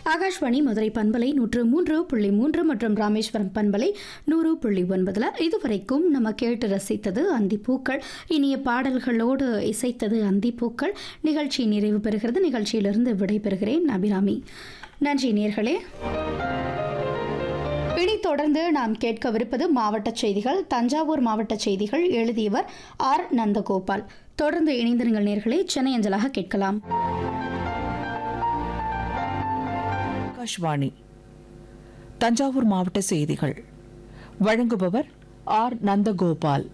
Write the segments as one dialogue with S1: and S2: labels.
S1: ஆகாஷ்வாணி மதுரை பண்பலை நூற்று மூன்று புள்ளி மூன்று மற்றும் ராமேஸ்வரம் பண்பலை நூறு புள்ளி ஒன்பதுல இதுவரைக்கும் நம்ம கேட்டு ரசித்தது அந்திப்பூக்கள் இனிய பாடல்களோடு இசைத்தது அந்திப்பூக்கள் நிகழ்ச்சி நிறைவு பெறுகிறது நிகழ்ச்சியிலிருந்து விடைபெறுகிறேன் அபிராமி நன்றி நேர்களே இனி தொடர்ந்து நாம் கேட்கவிருப்பது மாவட்ட செய்திகள் தஞ்சாவூர் மாவட்ட செய்திகள் எழுதியவர் ஆர் நந்தகோபால் தொடர்ந்து இணைந்திருங்கள் நேர்களே சென்னை அஞ்சலாக கேட்கலாம்
S2: ஆகாஷ்வாணி தஞ்சாவூர் மாவட்ட செய்திகள் வழங்குபவர் ஆர் நந்தகோபால்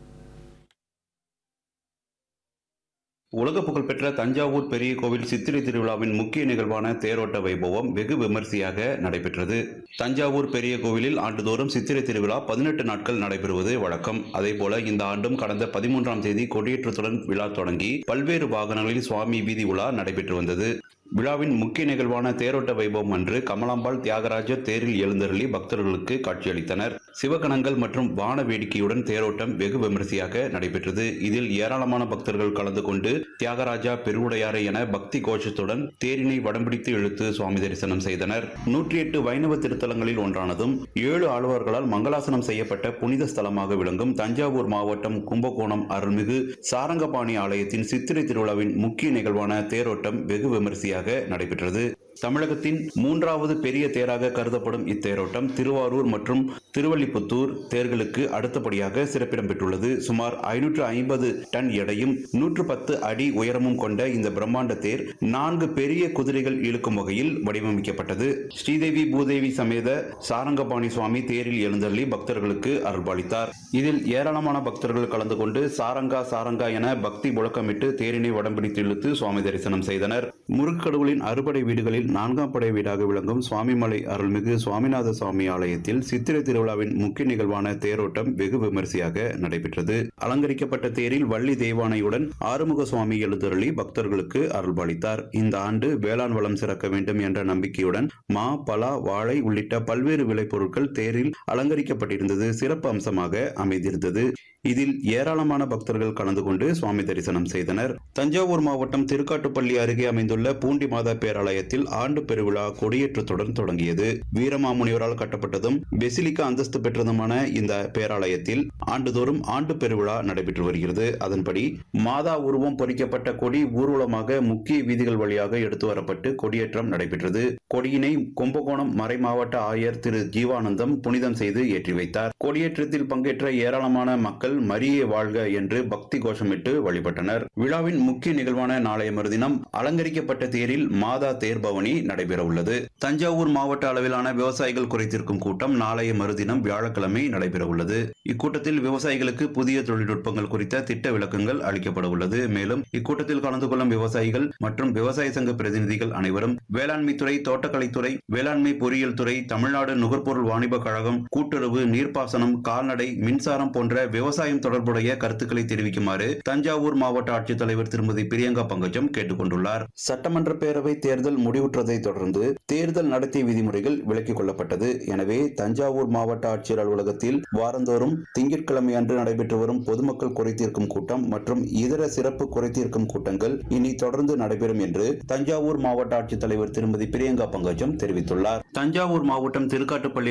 S3: உலக புகழ்பெற்ற தஞ்சாவூர் பெரிய கோவில் சித்திரை திருவிழாவின் முக்கிய நிகழ்வான தேரோட்ட வைபவம் வெகு விமரிசையாக நடைபெற்றது தஞ்சாவூர் பெரிய கோவிலில் ஆண்டுதோறும் சித்திரை திருவிழா பதினெட்டு நாட்கள் நடைபெறுவது வழக்கம் அதேபோல இந்த ஆண்டும் கடந்த பதிமூன்றாம் தேதி கொடியேற்றத்துடன் விழா தொடங்கி பல்வேறு வாகனங்களில் சுவாமி வீதி உலா நடைபெற்று வந்தது விழாவின் முக்கிய நிகழ்வான தேரோட்ட வைபவம் அன்று கமலாம்பாள் தியாகராஜர் தேரில் எழுந்தருளி பக்தர்களுக்கு காட்சியளித்தனர் சிவகணங்கள் மற்றும் வான வேடிக்கையுடன் தேரோட்டம் வெகு விமரிசையாக நடைபெற்றது இதில் ஏராளமான பக்தர்கள் கலந்து கொண்டு தியாகராஜா பெருவுடையாரை என பக்தி கோஷத்துடன் தேரினை வடம்பிடித்து இழுத்து சுவாமி தரிசனம் செய்தனர் நூற்றி எட்டு வைணவ திருத்தலங்களில் ஒன்றானதும் ஏழு ஆழ்வார்களால் மங்களாசனம் செய்யப்பட்ட புனித ஸ்தலமாக விளங்கும் தஞ்சாவூர் மாவட்டம் கும்பகோணம் அருள்மிகு சாரங்கபாணி ஆலயத்தின் சித்திரை திருவிழாவின் முக்கிய நிகழ்வான தேரோட்டம் வெகு விமரிசையாக நடைபெற்றது தமிழகத்தின் மூன்றாவது பெரிய தேராக கருதப்படும் இத்தேரோட்டம் திருவாரூர் மற்றும் திருவள்ளிபுத்தூர் தேர்களுக்கு அடுத்தபடியாக சிறப்பிடம் பெற்றுள்ளது சுமார் ஐநூற்று ஐம்பது டன் எடையும் நூற்று பத்து அடி உயரமும் கொண்ட இந்த பிரம்மாண்ட தேர் நான்கு பெரிய குதிரைகள் இழுக்கும் வகையில் வடிவமைக்கப்பட்டது ஸ்ரீதேவி பூதேவி சமேத சாரங்கபாணி சுவாமி தேரில் எழுந்தள்ளி பக்தர்களுக்கு அருள்பாலித்தார் இதில் ஏராளமான பக்தர்கள் கலந்து கொண்டு சாரங்கா சாரங்கா என பக்தி முழக்கமிட்டு தேரினை வடம்பிடித்து இழுத்து சுவாமி தரிசனம் செய்தனர் முருக்கடவுளின் அறுபடை வீடுகளில் நான்காம் படை வீடாக விளங்கும் சுவாமிமலை அருள்மிகு சுவாமிநாத சுவாமி ஆலயத்தில் சித்திரை திருவிழாவின் முக்கிய நிகழ்வான தேரோட்டம் வெகு விமரிசையாக நடைபெற்றது அலங்கரிக்கப்பட்ட தேரில் வள்ளி தெய்வானையுடன் ஆறுமுக சுவாமி எழுந்தருளி பக்தர்களுக்கு அருள்பாலித்தார் இந்த ஆண்டு வேளாண் வளம் சிறக்க வேண்டும் என்ற நம்பிக்கையுடன் மா பலா வாழை உள்ளிட்ட பல்வேறு விளைபொருட்கள் தேரில் அலங்கரிக்கப்பட்டிருந்தது சிறப்பு அம்சமாக அமைந்திருந்தது இதில் ஏராளமான பக்தர்கள் கலந்து கொண்டு சுவாமி தரிசனம் செய்தனர் தஞ்சாவூர் மாவட்டம் திருக்காட்டுப்பள்ளி அருகே அமைந்துள்ள பூண்டி மாதா பேராலயத்தில் ஆண்டு பெருவிழா கொடியேற்றத்துடன் தொடங்கியது வீரமாமுனிவரால் கட்டப்பட்டதும் பெசிலிக்கா அந்தஸ்து பெற்றதுமான இந்த பேராலயத்தில் ஆண்டுதோறும் ஆண்டு பெருவிழா நடைபெற்று வருகிறது அதன்படி மாதா உருவம் பொறிக்கப்பட்ட கொடி ஊர்வலமாக முக்கிய வீதிகள் வழியாக எடுத்து வரப்பட்டு கொடியேற்றம் நடைபெற்றது கொடியினை கும்பகோணம் மறை மாவட்ட ஆயர் திரு ஜீவானந்தம் புனிதம் செய்து ஏற்றி வைத்தார் கொடியேற்றத்தில் பங்கேற்ற ஏராளமான மக்கள் மரியே வாழ்க என்று பக்தி கோஷமிட்டு வழிபட்டனர் விழாவின் முக்கிய நிகழ்வான நாளைய மறுதினம் அலங்கரிக்கப்பட்ட தேரில் மாதா தேர்பவனி நடைபெற உள்ளது தஞ்சாவூர் மாவட்ட அளவிலான விவசாயிகள் குறைத்திருக்கும் கூட்டம் நாளைய மறுதினம் வியாழக்கிழமை நடைபெற உள்ளது இக்கூட்டத்தில் விவசாயிகளுக்கு புதிய தொழில்நுட்பங்கள் குறித்த திட்ட விளக்கங்கள் அளிக்கப்பட உள்ளது மேலும் இக்கூட்டத்தில் கலந்து கொள்ளும் விவசாயிகள் மற்றும் விவசாய சங்க பிரதிநிதிகள் அனைவரும் வேளாண்மை துறை தோட்டக்கலைத்துறை வேளாண்மை பொறியியல் துறை தமிழ்நாடு நுகர்பொருள் வாணிப கழகம் கூட்டுறவு நீர்ப்பாசனம் கால்நடை மின்சாரம் போன்ற விவசாயம் தொடர்புடைய கருத்துக்களை தெரிவிக்குமாறு தஞ்சாவூர் மாவட்ட ஆட்சித்தலைவர் திருமதி பிரியங்கா பங்கஜம் கேட்டுக் கொண்டுள்ளார் சட்டமன்ற பேரவை தேர்தல் முடிவுற்றதை தொடர்ந்து தேர்தல் நடத்தை விதிமுறைகள் விலக்கிக் கொள்ளப்பட்டது எனவே தஞ்சாவூர் மாவட்ட ஆட்சியர் அலுவலகத்தில் வாரந்தோறும் திங்கட்கிழமை அன்று நடைபெற்று வரும் பொதுமக்கள் குறைதீர்க்கும் கூட்டம் மற்றும் இதர சிறப்பு குறைதீர்க்கும் கூட்டங்கள் இனி தொடர்ந்து நடைபெறும் என்று தஞ்சாவூர் மாவட்ட ஆட்சித்தலைவர் திருமதி பிரியங்கா பங்கஜம் தெரிவித்துள்ளார் தஞ்சாவூர் மாவட்டம் திருக்காட்டுப்பள்ளி